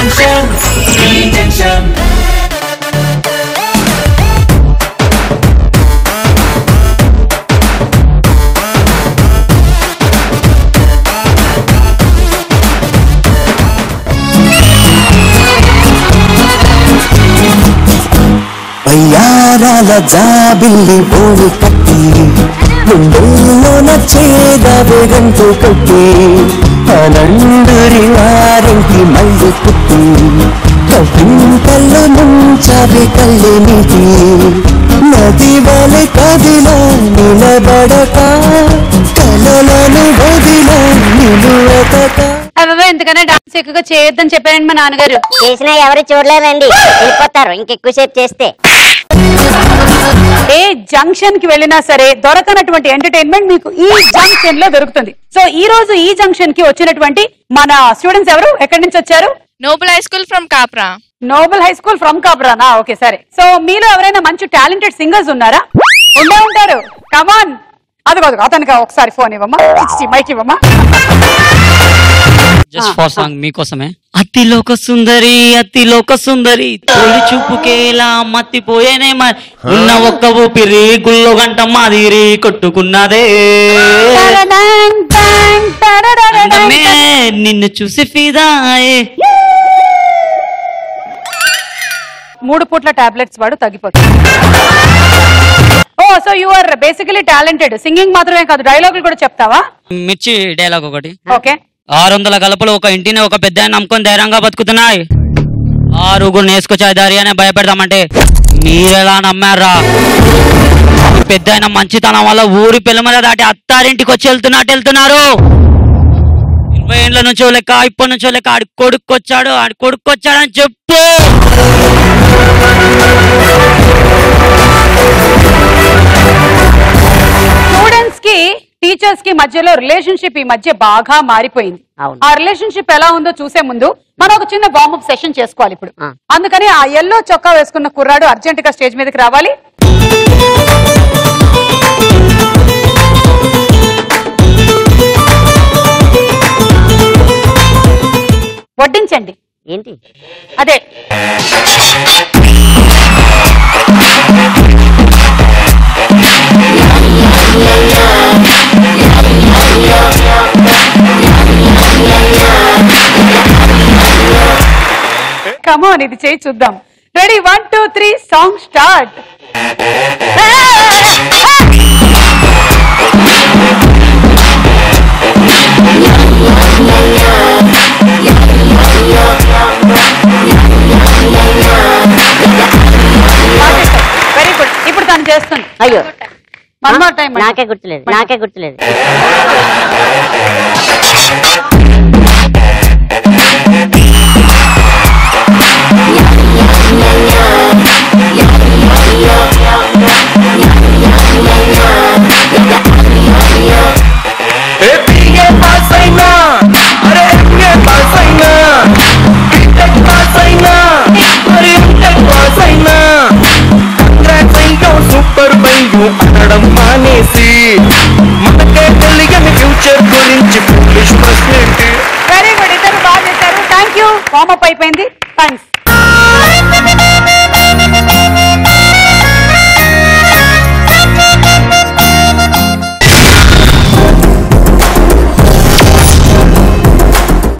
Junction ఈ junction వయ్యారాల జాబిల్లి బోడి కట్టి గుండెల్లోన చేద వేగంతో కొట్టి అనందరి వారింటి మళ్ళీ పుట్టి కళ్ళ ముంచవి కళ్ళి నీటి నది వలె కదిలా నిలబడక కలలను వదిల నిలువక అవ్వ ఎందుకన్నా డాన్స్ ఎక్కువగా చేయొద్దని చెప్పారండి మా నాన్నగారు చేసినా ఎవరు చూడలేదండి వెళ్ళిపోతారు ఇంకెక్కువసేపు చేస్తే ఏ జంక్షన్ కి వెళ్ళినా సరే దొరకనటువంటి ఎంటర్టైన్మెంట్ మీకు ఈ జంక్షన్ లో దొరుకుతుంది సో ఈ రోజు ఈ జంక్షన్ కి వచ్చినటువంటి మన స్టూడెంట్స్ ఎవరు ఎక్కడి నుంచి వచ్చారు Noble High School from Kapra Noble High School from కాబ్రానా ఓకే సరే సో మీలో ఎవరైనా మంచి టాలెంటెడ్ సింగర్స్ ఉన్నారా ఉండే ఉంటారు కమాన్ అదిగో అదిగో అతనికి ఒకసారి ఫోన్ ఇవ్వమ్మా ఇచ్చి మైక్ ఇవ్వమ్మా జస్ట్ ఫర్ సాంగ్ మీకోసమే అతిలోక సుందరి అతిలోక సుందరి తొలి చూపుకేలా మత్తిపోయేనే మరి ఉన్న ఒక్క ఊపిరి గుల్లో గంట మాదిరి కొట్టుకున్నదే అందమే నిన్ను చూసి ఫిదాయే మూడు పూట్ల టాబ్లెట్స్ వాడు తగ్గిపోతుంది oh so you are basically talented singing మాత్రమే కాదు డైలాగులు కూడా చెప్తావా మిర్చి డైలాగ్ ఒకటి ఓకే ఆరు వందల గలపలు ఒక ఇంటిని ఒక పెద్ద నమ్ముకొని ధైర్యంగా బతుకుతున్నాయి ఆరుగురు నేసుకొచ్చాయి దారి అని భయపెడతామంటే మీరెలా నమ్మారా పెద్ద మంచితనం వల్ల ఊరి పిల్లమల దాటి అత్తారింటికి వచ్చి వెళ్తున్నట్టు వెళ్తున్నారు ఇరవై ఏళ్ళ నుంచో లెక్క ఇప్పటి నుంచో లెక్క ఆడి కొడుకు వచ్చాడు ఆడి కొడుకు వచ్చాడని చెప్పు స్టూడెంట్స్ కి టీచర్స్ కి మధ్యలో రిలేషన్షిప్ ఈ మధ్య బాగా మారిపోయింది అవును. ఆ రిలేషన్షిప్ ఎలా ఉందో చూసే ముందు మనం ఒక చిన్న వార్మప్ సెషన్ చేసుకోవాలి ఇప్పుడు ఆ. అందుకని ఆ ఎల్లో చొక్కా వేసుకున్న కుర్రాడు అర్జెంట్ గా స్టేజ్ మీదకి రావాలి వడ్డించండి ఏంటి అదే కమోన్ ఇది చేయి చూద్దాం ready one two three song start very good ఇప్పుడు తను చేస్తుంది అయ్యో వన్ మోర్ టైం నాకే గుర్తులేదు నాకే గుర్తులేదు ఏ బిఏ పాస్ అయినా అరే ఎంఏ పాస్ అయినా బీటెక్ పాస్ అయినా మరి ఎంటెక్ పాస్ అయినా కంగ్రాట్స్ అయ్యో సూపర్ బయ్యో అనడం మానేసి మనకే తెలియని ఫ్యూచర్ గురించి ఫులిష్ ప్రశ్న ఏంటి వెరీ గుడ్ ఇద్దరు బాగా చేశారు థ్యాంక్ యూ వార్మప్ అయిపోయింది థ్యాంక్స్